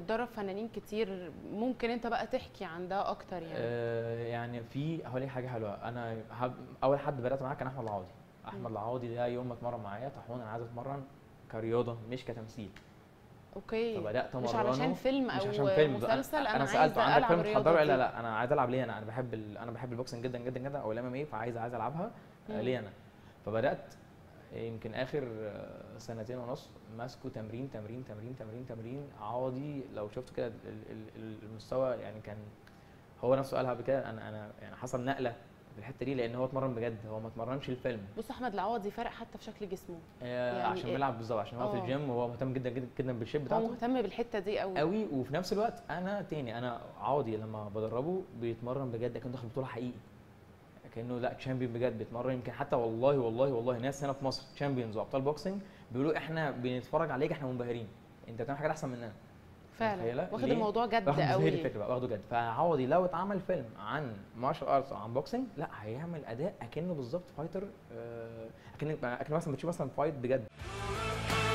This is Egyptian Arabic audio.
بتدرب فنانين كتير ممكن انت بقى تحكي عن ده اكتر يعني آه يعني في هقول لك حاجه حلوه انا هب... اول حد بدات معاه كان احمد العوضي احمد العوضي ده يوم ما اتمرن معايا طاحون انا عايز اتمرن كرياضه مش كتمثيل اوكي فبدات مش امرنه علشان فيلم مش او عشان فيلم مسلسل انا, انا عايزه سالته عندك العب فيلم الرياضه تحضره دي. لا لا انا عايز العب ليه انا انا بحب ال... انا بحب البوكسنج جدا جدا جدا او الام ام اي فعايز عايز العبها آه، مم. ليه انا فبدات يمكن اخر آه، سنتين ونص ماسكه تمرين تمرين تمرين تمرين تمرين عوضي لو شفت كده ال- ال- ال- المستوى يعني كان هو نفسه قالها قبل كده انا انا يعني حصل نقله في الحته دي لان هو اتمرن بجد هو ما اتمرنش الفيلم بص احمد العوضي فرق حتى في شكل جسمه آه يعني عشان إيه؟ بيلعب بالظبط عشان هو في آه. الجيم وهو مهتم جدا جدا جدا بالشيب هو بتاعته مهتم بالحته دي قوي قوي وفي نفس الوقت انا تاني انا عوضي لما بدربه بيتمرن بجد كانه داخل بطوله حقيقي كانه لا تشامبيون بجد بيتمرن يمكن حتى والله والله والله ناس هنا في مصر تشامبيونز وابطال بوكسنج بيقولوا احنا بنتفرج عليك احنا منبهرين انت بتعمل حاجات احسن مننا فعلا متخيلة؟ واخد ليه؟ الموضوع جد واخد هي قوي دي الفكره بقى واخده جد فعوضي لو اتعمل فيلم عن مارشال ارتس او عن بوكسنج لا هيعمل اداء اكنه بالظبط فايتر آه، اكن اكن مثلا بتشوف مثلا فايت بجد